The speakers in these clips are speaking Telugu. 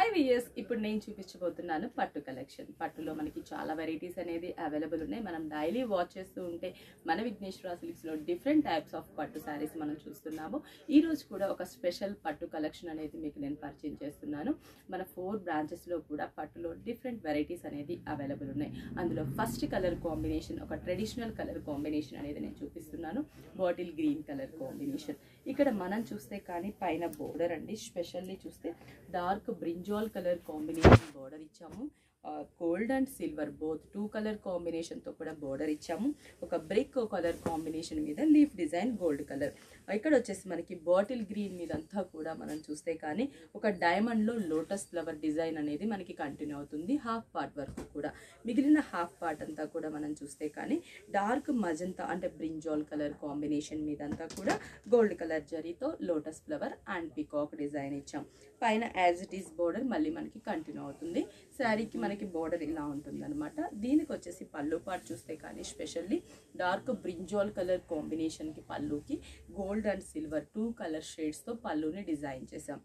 హాయ్ వియర్స్ ఇప్పుడు నేను చూపించబోతున్నాను పట్టు కలెక్షన్ పట్టులో మనకి చాలా వెరైటీస్ అనేది అవైలబుల్ ఉన్నాయి మనం డైలీ వాచ్ చేస్తూ ఉంటే మన విఘ్నేశ్వర సిల్క్స్లో డిఫరెంట్ టైప్స్ ఆఫ్ పట్టు శారీస్ మనం చూస్తున్నాము ఈ రోజు కూడా ఒక స్పెషల్ పట్టు కలెక్షన్ అనేది మీకు నేను పరిచయం చేస్తున్నాను మన ఫోర్ బ్రాంచెస్లో కూడా పట్టులో డిఫరెంట్ వెరైటీస్ అనేది అవైలబుల్ ఉన్నాయి అందులో ఫస్ట్ కలర్ కాంబినేషన్ ఒక ట్రెడిషనల్ కలర్ కాంబినేషన్ అనేది నేను చూపిస్తున్నాను బాటిల్ గ్రీన్ కలర్ కాంబినేషన్ ఇక్కడ మనం చూస్తే కానీ పైన బోర్డర్ అండి స్పెషల్లీ చూస్తే dark brinjal colour combination border ఇచ్చాము gold and silver both two colour కాంబినేషన్తో కూడా బోర్డర్ ఇచ్చాము ఒక బ్రిక్ కలర్ కాంబినేషన్ మీద లీఫ్ డిజైన్ గోల్డ్ కలర్ ఇక్కడ వచ్చేసి మనకి బాటిల్ గ్రీన్ మీద అంతా కూడా మనం చూస్తే కానీ ఒక డైమండ్లో లోటస్ ఫ్లవర్ డిజైన్ అనేది మనకి కంటిన్యూ అవుతుంది హాఫ్ పార్ట్ వరకు కూడా మిగిలిన హాఫ్ పార్ట్ అంతా కూడా మనం చూస్తే కానీ డార్క్ మజంతా అంటే బ్రింజాల్ కలర్ కాంబినేషన్ మీద అంతా కూడా గోల్డ్ కలర్ జరీతో lotus flower and peacock design ఇచ్చాం పైన యాజ్ ఇట్ ఈస్ బోర్డర్ మళ్ళీ మనకి కంటిన్యూ అవుతుంది శారీకి మనకి బోర్డర్ ఇలా ఉంటుంది అనమాట దీనికి వచ్చేసి పళ్ళు పార్ట్ చూస్తే కానీ స్పెషల్లీ డార్క్ బ్రింజాల్ కలర్ కాంబినేషన్కి పళ్ళుకి gold and silver two colour షేడ్స్తో పళ్ళుని డిజైన్ చేసాం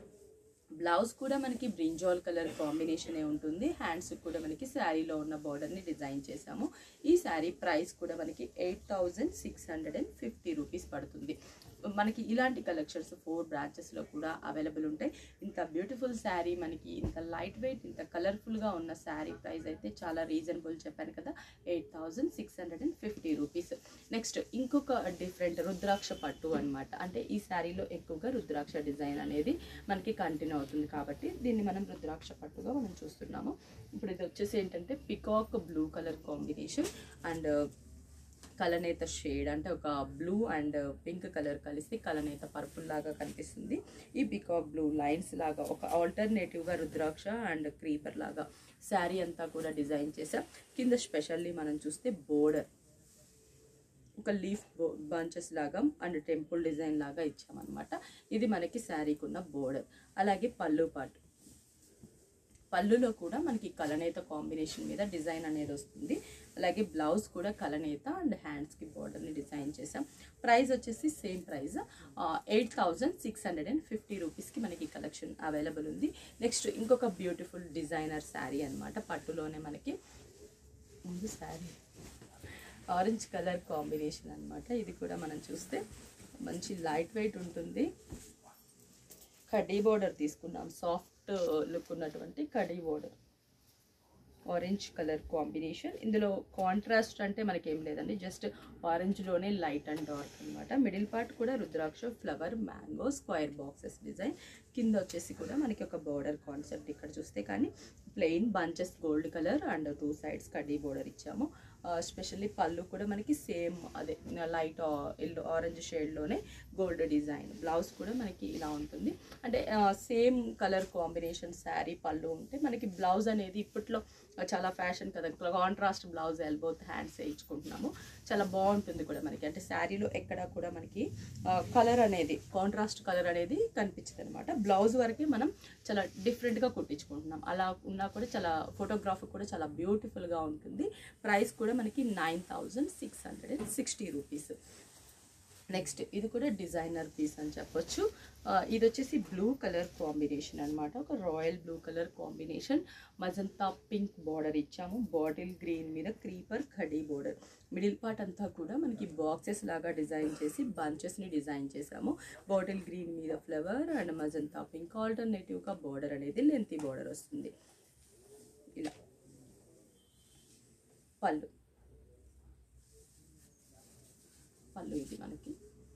బ్లౌజ్ కూడా మనకి బ్రింజాల్ కలర్ కాంబినేషనే ఉంటుంది హ్యాండ్స్ కూడా మనకి శారీలో ఉన్న బార్డర్ని డిజైన్ చేసాము ఈ శారీ ప్రైస్ కూడా మనకి eight thousand six hundred and fifty rupees పడుతుంది మనకి ఇలాంటి కలెక్షన్స్ ఫోర్ బ్రాంచెస్లో కూడా అవైలబుల్ ఉంటాయి ఇంత బ్యూటిఫుల్ శారీ మనకి ఇంత లైట్ వెయిట్ ఇంత కలర్ఫుల్గా ఉన్న శారీ ప్రైస్ అయితే చాలా రీజనబుల్ చెప్పాను కదా eight thousand six hundred and fifty rupees next ఇంకొక డిఫరెంట్ రుద్రాక్ష పట్టు అనమాట అంటే ఈ శారీలో ఎక్కువగా రుద్రాక్ష డిజైన్ అనేది మనకి కంటిన్యూ అవుతుంది కాబట్టి దీన్ని మనం రుద్రాక్ష పట్టుగా మనం చూస్తున్నాము ఇప్పుడు ఇది వచ్చేసి ఏంటంటే peacock blue colour combination and కలనేత షేడ్ అంటే ఒక బ్లూ అండ్ పింక్ కలర్ కలిసి కలనేత పర్పుల్ లాగా కనిపిస్తుంది ఈ పికాక్ బ్లూ లైన్స్ లాగా ఒక ఆల్టర్నేటివ్గా రుద్రాక్ష అండ్ క్రీపర్ లాగా శారీ అంతా కూడా డిజైన్ చేసాం కింద స్పెషల్లీ మనం చూస్తే బోర్డర్ ఒక లీఫ్ బంచెస్ లాగా అండ్ టెంపుల్ డిజైన్ లాగా ఇచ్చామన్నమాట ఇది మనకి శారీకి ఉన్న బోర్డర్ అలాగే పళ్ళు పాటు పళ్ళులో కూడా మనకి కలనేత కాంబినేషన్ మీద డిజైన్ అనేది వస్తుంది అలాగే బ్లౌజ్ కూడా కలనేత అండ్ హ్యాండ్స్కి బార్డర్ని డిజైన్ చేసాం ప్రైస్ వచ్చేసి same price eight thousand six hundred and fifty రూపీస్కి మనకి కలెక్షన్ అవైలబుల్ ఉంది నెక్స్ట్ ఇంకొక బ్యూటిఫుల్ డిజైనర్ శారీ అనమాట పట్టులోనే మనకి ముందు శారీ ఆరెంజ్ కలర్ కాంబినేషన్ అనమాట ఇది కూడా మనం చూస్తే మంచి లైట్ వెయిట్ ఉంటుంది కడీ బోర్డర్ తీసుకున్నాం సాఫ్ట్ లుక్ ఉన్నటువంటి కడీ బోర్డర్ ఆరెంజ్ కలర్ కాంబినేషన్ ఇందులో కాంట్రాస్ట్ అంటే మనకేం లేదండి జస్ట్ ఆరెంజ్లోనే లైట్ అండ్ డార్క్ అనమాట మిడిల్ పార్ట్ కూడా rudraksha flower mango square boxes design కింద వచ్చేసి కూడా మనకి ఒక బోర్డర్ కాన్సెప్ట్ ఇక్కడ చూస్తే కానీ plain bunches gold colour and two sides కడ్డీ బోర్డర్ ఇచ్చాము స్పెషల్లీ పళ్ళు కూడా మనకి సేమ్ అదే లైట్ ఎల్లో ఆరెంజ్ షేడ్లోనే గోల్డ్ డిజైన్ బ్లౌజ్ కూడా మనకి ఇలా ఉంటుంది అంటే సేమ్ కలర్ కాంబినేషన్ శారీ పళ్ళు ఉంటే మనకి బ్లౌజ్ అనేది ఇప్పట్లో చాలా ఫ్యాషన్ కదా కాంట్రాస్ట్ బ్లౌజ్ ఎల్బోత్ హ్యాండ్స్ వేయించుకుంటున్నాము చాలా బాగుంటుంది కూడా మనకి అంటే శారీలో ఎక్కడ కూడా మనకి కలర్ అనేది కాంట్రాస్ట్ కలర్ అనేది కనిపించదు అనమాట బ్లౌజ్ వరకే మనం చాలా డిఫరెంట్గా కుట్టించుకుంటున్నాం అలా ఉన్నా కూడా చాలా ఫోటోగ్రాఫ్ కూడా చాలా బ్యూటిఫుల్గా ఉంటుంది ప్రైస్ కూడా మనకి nine thousand six hundred and sixty rupees next ఇది కూడా డిజైనర్ పీస్ అని చెప్పొచ్చు ఇది వచ్చేసి బ్లూ కలర్ కాంబినేషన్ అనమాట ఒక royal blue colour combination magenta pink border ఇచ్చాము బాటిల్ గ్రీన్ మీద క్రీపర్ ఖడీ బార్డర్ మిడిల్ పార్ట్ అంతా కూడా మనకి బాక్సెస్ లాగా డిజైన్ చేసి బంచెస్ని డిజైన్ చేసాము బాటిల్ గ్రీన్ మీద ఫ్లవర్ అండ్ మజంతా పింక్ ఆల్టర్నేటివ్గా బార్డర్ అనేది లెంతీ బార్డర్ వస్తుంది ఇలా పళ్ళు పళ్ళు ఇది మనకి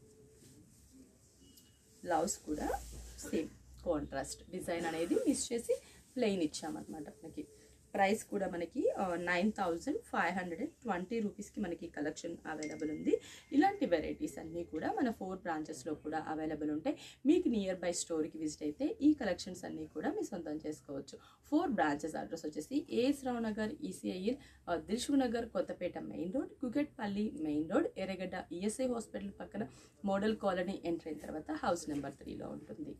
బ్లౌజ్ కూడా సేమ్ కాంట్రాస్ట్ డిజైన్ అనేది మిస్ చేసి ప్లెయిన్ ఇచ్చామన్నమాట మనకి ప్రైస్ కూడా మనకి nine thousand five hundred and twenty రూపీస్కి మనకి కలెక్షన్ అవైలబుల్ ఉంది ఇలాంటి వెరైటీస్ అన్నీ కూడా మన ఫోర్ బ్రాంచెస్లో కూడా అవైలబుల్ ఉంటాయి మీకు నియర్ బై స్టోర్కి విజిట్ అయితే ఈ కలెక్షన్స్ అన్నీ కూడా మీ సొంతం చేసుకోవచ్చు ఫోర్ బ్రాంచెస్ అడ్రస్ వచ్చేసి AS Rao Nagar ECIL Dilsukh Nagar Kothapet main road Kukatpally main road Erragadda ESI hospital పక్కన మోడల్ కాలనీ ఎంటర్ అయిన తర్వాత హౌస్ నెంబర్ త్రీలో ఉంటుంది